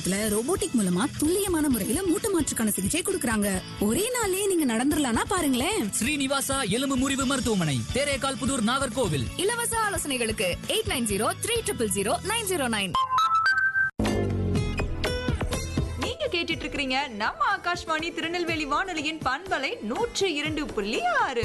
மருத்துவமனையில ரோபோட்டிக் மூலமா துல்லியமான முறையில மூட்டு மாற்றுக்கான சிகிச்சை கொடுக்கறாங்க ஒரே நாள்லயே நீங்க நடந்துடலாம்னா பாருங்களேன் ஸ்ரீனிவாசா எலும்பு முறிவு மருத்துவமனை தேரேகால் புதூர் நாகர்கோவில் இலவச ஆலோசனைகளுக்கு eight nine zero three triple zero nine zero nine நீங்க கேட்டுட்டு இருக்கிறீங்க நம்ம ஆகாஷ்வாணி திருநெல்வேலி வானொலியின் பண்பலை நூற்று இரண்டு புள்ளி ஆறு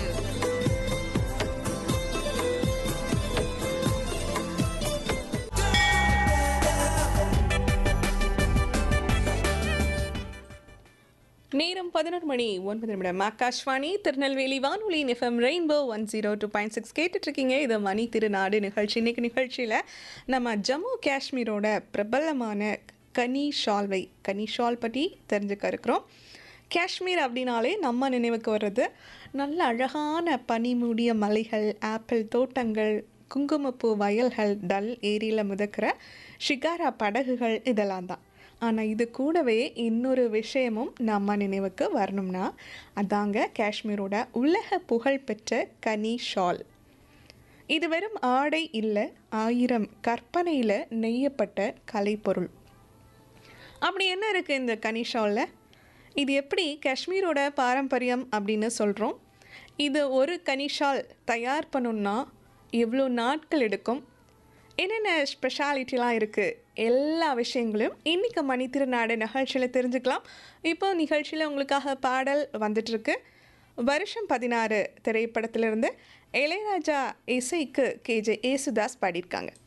நேரம் பதினொரு மணி ஒன்பது நிமிடம் ஆகாஷ்வாணி திருநெல்வேலி வானொலி FM rainbow one zero two point six கேட்டுட்ருக்கீங்க இது மணி திருநாடு நிகழ்ச்சி இன்னைக்கு நிகழ்ச்சியில் நம்ம ஜம்மு காஷ்மீரோட பிரபலமான கனி ஷால்வை கனி ஷால் பற்றி தெரிஞ்சுக்க இருக்கிறோம் காஷ்மீர் அப்படின்னாலே நம்ம நினைவுக்கு வர்றது நல்ல அழகான பனி மூடிய மலைகள் ஆப்பிள் தோட்டங்கள் குங்குமப்பூ வயல்கள் டல் ஏரியில் மிதக்கிற ஷிகாரா படகுகள் இதெல்லாம் தான் ஆனால் இது கூடவே இன்னொரு விஷயமும் நம்ம நினைவுக்கு வரணும்னா அதாங்க காஷ்மீரோட உலக புகழ்பெற்ற கனி ஷால் இது வெறும் ஆடை இல்லை ஆயிரம் கற்பனையில் நெய்யப்பட்ட கலைப்பொருள் அப்படி என்ன இருக்குது இந்த கனி ஷாலில் இது எப்படி காஷ்மீரோட பாரம்பரியம் அப்படின்னு சொல்கிறோம் இது ஒரு கனிஷால் தயார் பண்ணணும்னா எவ்வளோ நாட்கள் எடுக்கும் என்னென்ன ஸ்பெஷாலிட்டிலாம் இருக்குது எல்லா விஷயங்களையும் இன்றைக்கி மணி திருநாடு நிகழ்ச்சியில் தெரிஞ்சுக்கலாம் இப்போ நிகழ்ச்சியில் உங்களுக்காக பாடல் வந்துட்டுருக்கு வருஷம் பதினாறு திரைப்படத்திலிருந்து இளையராஜா இசைக்கு கேஜே ஏசுதாஸ் பாடியிருக்காங்க